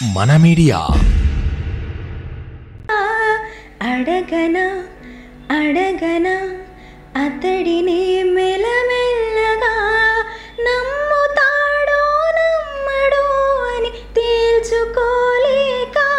మన మీడియా అడగనా అడగనా అతడిని మెల్లమెల్లగా నమ్ముతాడో నమ్మడో అని తేల్చుకోలేక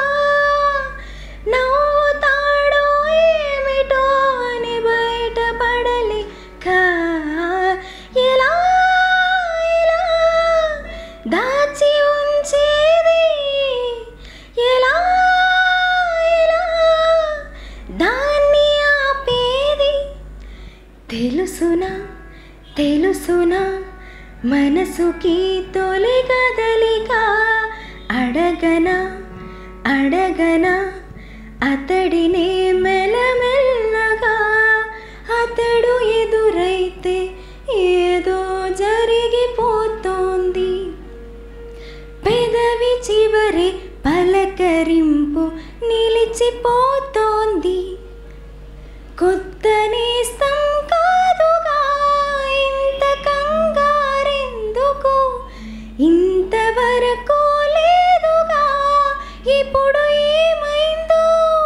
నవ్వుతాడో ఏమిటో అని బయటపడలేక ఎలా ఎలా దాచి ఉంచేది ఎలా ఎలా దాన్ని ఆపేది తెలుసునా తెలుసునా మనసుకి తొలి కదలిక అడగనా అడగనా అతడిని మెల్లమెల్లగా అతడు ఎదురైతే ఏదో జరిగిపోతోంది పెదవి చివరి పలకరింపు నిలిచిపోతోంది కొత్త నేస్తం కాదుగా ఇంత కంగారెందుకు ఇంతవరకు లేదుగా ఇప్పుడు ఏమైందో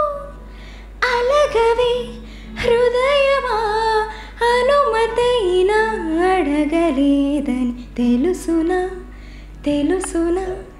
అలగవే హృదయమా అనుమతైనా అడగలేదని తెలుసునా తెలుసునా